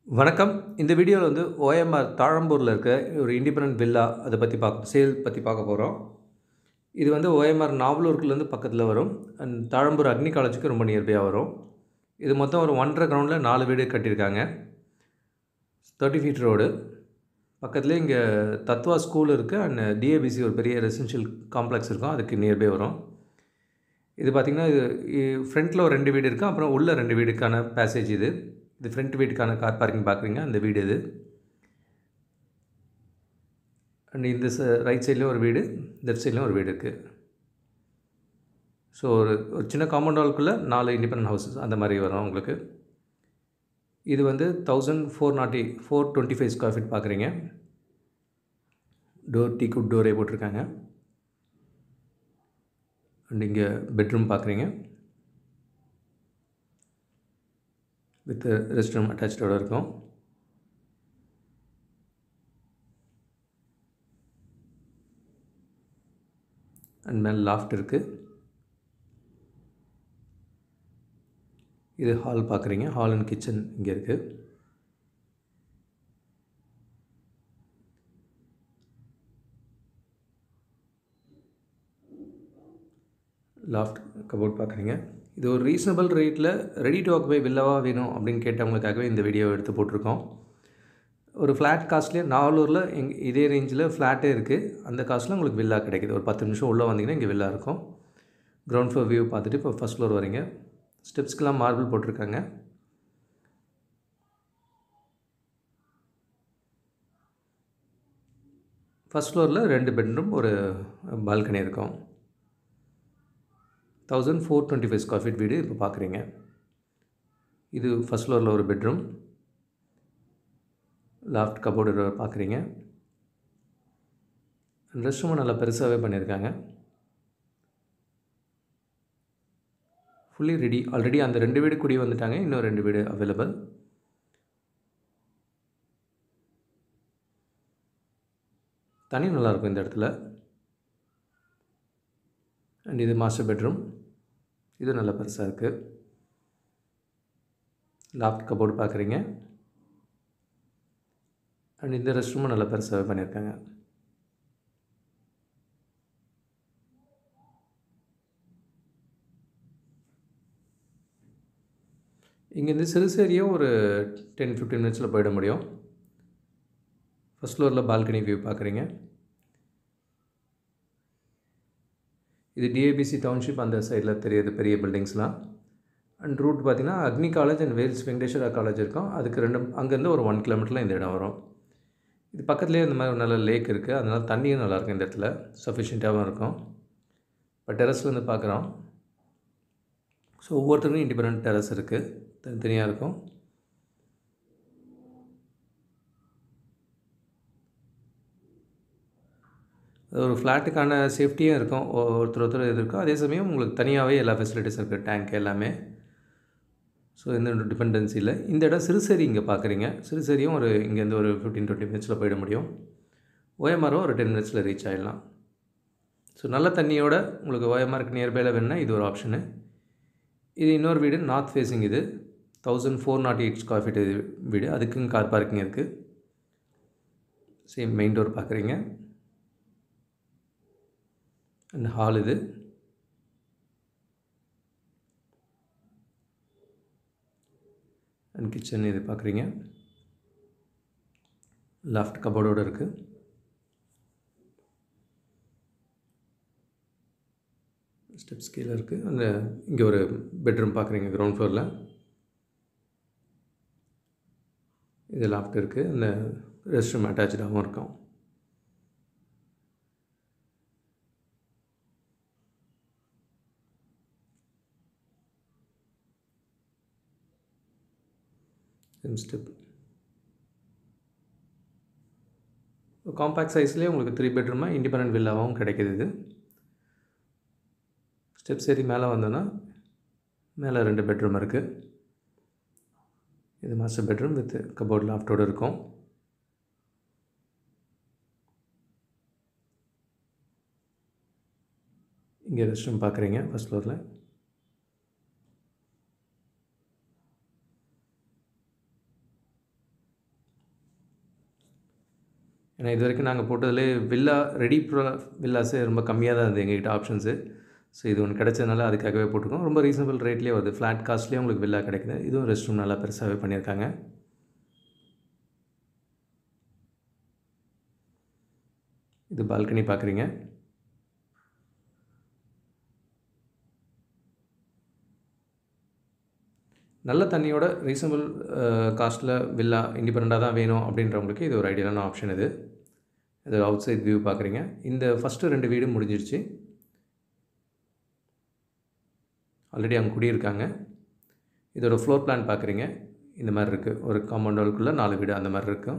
வணக்கம் இந்த வீடியோவில் வந்து ஓஎம்ஆர் தாழம்பூரில் இருக்க ஒரு இண்டிபெண்டன்ட் வில்லா அதை பற்றி பார்க்க சேல் பற்றி பார்க்க போகிறோம் இது வந்து ஓஎம்ஆர் நாவலூருக்குலேருந்து பக்கத்தில் வரும் அண்ட் தாழம்பூர் அக்னி காலேஜுக்கு ரொம்ப நியர்பையாக வரும் இது மொத்தம் ஒரு ஒன்றரை கிரவுண்டில் நாலு வீடு கட்டியிருக்காங்க தேர்ட்டி ஃபீட் ரோடு பக்கத்துலேயே இங்கே தத்வா ஸ்கூல் இருக்குது அண்ட் டிஏபிசி ஒரு பெரிய ரெசிடென்ஷியல் காம்ப்ளெக்ஸ் இருக்கும் அதுக்கு நியர்பை வரும் இது பார்த்திங்கன்னா இது ஃப்ரண்ட்டில் ஒரு ரெண்டு வீடு இருக்குது அப்புறம் உள்ள ரெண்டு வீடுக்கான பேசேஜ் இது இது ஃப்ரண்ட் வீட்டுக்கான கார் பார்க்கிங் பார்க்குறீங்க அந்த வீடு இது அண்ட் இந்த ச ரைட் சைட்லேயும் ஒரு வீடு லெஃப்ட் சைட்லேயும் ஒரு வீடு இருக்குது ஸோ ஒரு ஒரு சின்ன காம்பவுண்ட் வால்குள்ளே நாலு இண்டிபெண்டன்ட் ஹவுசஸ் அந்த மாதிரி வரும் உங்களுக்கு இது வந்து thousand four nought four twenty five square feet பார்க்குறீங்க டோர் டீ குட் டோரே போட்டிருக்காங்க அண்ட் இங்கே பெட்ரூம் பார்க்குறீங்க வித் ரெஸ்ட் ரூம் அட்டாச்சோடு இருக்கும் அண்ட் மேலே லாஃப்ட் இருக்குது இது ஹால் பார்க்குறீங்க ஹால் அண்ட் கிச்சன் இங்கே இருக்குது லாஃப்ட் கபோர்ட் பார்க்குறீங்க இது ஒரு ரீசனபிள் ரேட்டில் ரெடி டு ஆக்குபை வில்லவாக வேணும் அப்படின்னு கேட்டவங்களுக்காகவே இந்த வீடியோ எடுத்து போட்டிருக்கோம் ஒரு ஃப்ளாட் காஸ்ட்லேயே நாலூரில் எங் இதே ரேஞ்சில் ஃப்ளாட்டே இருக்குது அந்த காஸ்ட்டில் உங்களுக்கு வில்லா கிடைக்குது ஒரு பத்து நிமிஷம் உள்ளே வந்தீங்கன்னா இங்கே வில்லா இருக்கும் கிரவுண்ட் ஃப்ளோர் வியூ பார்த்துட்டு இப்போ ஃபஸ்ட் ஃப்ளோர் வரீங்க ஸ்டெப்ஸ்க்கெலாம் மார்பிள் போட்டிருக்காங்க ஃபஸ்ட் ஃப்ளோரில் ரெண்டு பெட்ரூம் ஒரு பால்கனி இருக்கும் thousand four twenty five square feet வீடு இப்போ பார்க்குறீங்க இது ஃபஸ்ட் ஃப்ளோரில் ஒரு பெட்ரூம் லாஃப்ட் கபோர்டு பார்க்குறீங்க ரெஸ்ட் ரூமும் நல்லா பெருசாகவே பண்ணியிருக்காங்க ஃபுல்லி ரெடி ஆல்ரெடி அந்த ரெண்டு வீடு குடி வந்துட்டாங்க இன்னும் ரெண்டு வீடு அவைலபிள் தனி நல்லாயிருக்கும் இந்த இடத்துல அண்ட் இது மாஸ்டர் பெட்ரூம் இது நல்ல பெருசாக இருக்குது லாஃப்ட் கபோர்டு பார்க்குறீங்க அண்ட் இந்த ரெஸ்ட் ரூமும் நல்லா பெருசாகவே பண்ணியிருக்காங்க இங்கேருந்து சிறுசேரியும் ஒரு டென் ஃபிஃப்டீன் மினிட்ஸில் போயிட முடியும் ஃபஸ்ட் ஃப்ளோரில் பால்கனி வியூ பார்க்குறீங்க இது டிஏபிசி டவுன்ஷிப் அந்த சைடில் தெரியுது பெரிய பில்டிங்ஸ்லாம் அண்ட் ரூட் பார்த்திங்கன்னா Agni college and Vels Venkateswara college இருக்கும் அதுக்கு ரெண்டு அங்கேருந்து ஒரு ஒன் கிலோமீட்டரில் இந்த இடம் வரும் இது பக்கத்துலேயே இந்த மாதிரி ஒரு நல்ல லேக் இருக்குது அதனால் தண்ணியும் நல்லாயிருக்கும் இந்த இடத்துல சஃபிஷியண்ட்டாகவும் இருக்கும் இப்போ டெரஸ்லேருந்து பார்க்குறோம் ஸோ ஒவ்வொருத்தருக்கும் இண்டிபெண்ட் டெரஸ் இருக்குது தனித்தனியாக இருக்கும் ஒரு ஃப்ளாட்டுக்கான சேஃப்டியும் இருக்கும் ஒருத்தர் ஒருத்தர் இது இருக்கும் அதே சமயம் உங்களுக்கு தனியாகவே எல்லா ஃபெசிலிட்டிஸும் இருக்குது டேங்க் எல்லாமே ஸோ எந்த டிபெண்டன்சி இல்லை இந்த இடம் சிறுசேரி இங்கே பார்க்குறீங்க சிறுசேரியும் ஒரு இங்கேருந்து ஒரு ஃபிஃப்டீன் டுவெண்ட்டி மினிட்ஸில் போயிட முடியும் ஓஎம்ஆரும் ஒரு டென் மினிட்ஸில் ரீச் ஆகிடலாம் ஸோ நல்ல தண்ணியோட உங்களுக்கு ஓஎம்ஆருக்கு நியர்பையில் வேணுன்னா இது ஒரு ஆப்ஷனு இது இன்னொரு வீடு நார்த் ஃபேஸிங் இது thousand four nought eight square feet இது வீடு அதுக்கும் கார் பார்க்கிங் இருக்குது சேம் மெயின் டோர் பார்க்குறீங்க அண்ட் ஹால் இது அண்ட் கிச்சன் இது பார்க்குறீங்க லாஃப்ட் கபோர்டோடு இருக்குது ஸ்டெப்ஸ் கீழே இருக்குது அந்த இங்கே ஒரு பெட்ரூம் பார்க்குறீங்க கிரவுண்ட் ஃப்ளோரில் இது லாஃப்ட் இருக்குது அந்த ரெஸ்ட் ரூம் அட்டாச்சாகவும் இருக்கும் ஸ்டெப் காம்பேக்ட் சைஸ்லேயே உங்களுக்கு த்ரீ பெட்ரூமாக இண்டிபெண்ட் வில்லாவும் கிடைக்கிது இது ஸ்டெப்ஸ் ஏறி மேலே வந்தோன்னா மேலே ரெண்டு பெட்ரூம் இருக்குது இது மாஸ்டர் பெட்ரூம் வித் கபோர்ட் லாஃப்டோடு இருக்கும் இங்கே ரெஸ்ட் ரூம் பார்க்குறீங்க ஃபஸ்ட் ஃப்ளோரில் ஏன்னா இது வரைக்கும் நாங்கள் போட்டதுலே வில்லா ரெடி ப்ரோ வில்லாஸே ரொம்ப கம்மியாக தான் இருந்தது எங்ககிட்ட ஆப்ஷன்ஸு ஸோ இது ஒன்று கிடச்சதுனால அதுக்காகவே போட்டிருக்கோம் ரொம்ப ரீசனபிள் ரேட்லேயே வருது ஃப்ளாட் காஸ்ட்லேயே உங்களுக்கு வில்லா கிடைக்குது இதுவும் ரெஸ்ட் ரூம் நல்லா பெருசாகவே பண்ணியிருக்காங்க இது பால்கனி பார்க்குறீங்க நல்ல தண்ணியோட ரீசனபிள் காஸ்ட்டில் வில்லா இண்டிபெண்ட்டாக தான் வேணும் அப்படின்றவங்களுக்கு இது ஒரு ஐடியலான ஆப்ஷன் இது இது அவுட் சைட் வியூ பார்க்குறீங்க இந்த ஃபஸ்ட்டு ரெண்டு வீடு முடிஞ்சிருச்சு ஆல்ரெடி அங்கே குடியிருக்காங்க இதோட ஃப்ளோர் பிளான் பார்க்குறீங்க இந்த மாதிரி இருக்குது ஒரு காம்பவுண்டுக்குள்ளே நாலு வீடு அந்த மாதிரி இருக்கும்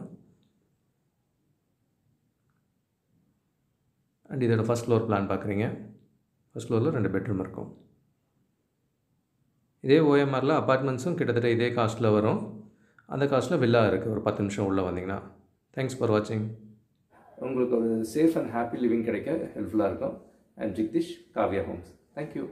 அண்ட் இதோட ஃபஸ்ட் ஃப்ளோர் பிளான் பார்க்குறீங்க ஃபஸ்ட் ஃப்ளோரில் ரெண்டு பெட்ரூம் இருக்கும் இதே ஓஎம்ஆரில் அப்பார்ட்மெண்ட்ஸும் கிட்டத்தட்ட இதே காஸ்ட்டில் வரும் அந்த காஸ்ட்டில் வில்லா இருக்குது ஒரு பத்து நிமிஷம் உள்ளே வந்தீங்கன்னா தேங்க்ஸ் ஃபார் வாட்சிங் உங்களுக்கு ஒரு சேஃப் அண்ட் ஹாப்பி லிவிங் கிடைக்க ஹெல்ப்ஃபுல்லாக இருக்கும் and Jigdish Kavya homes thank you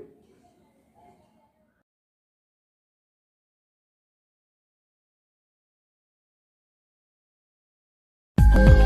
thank you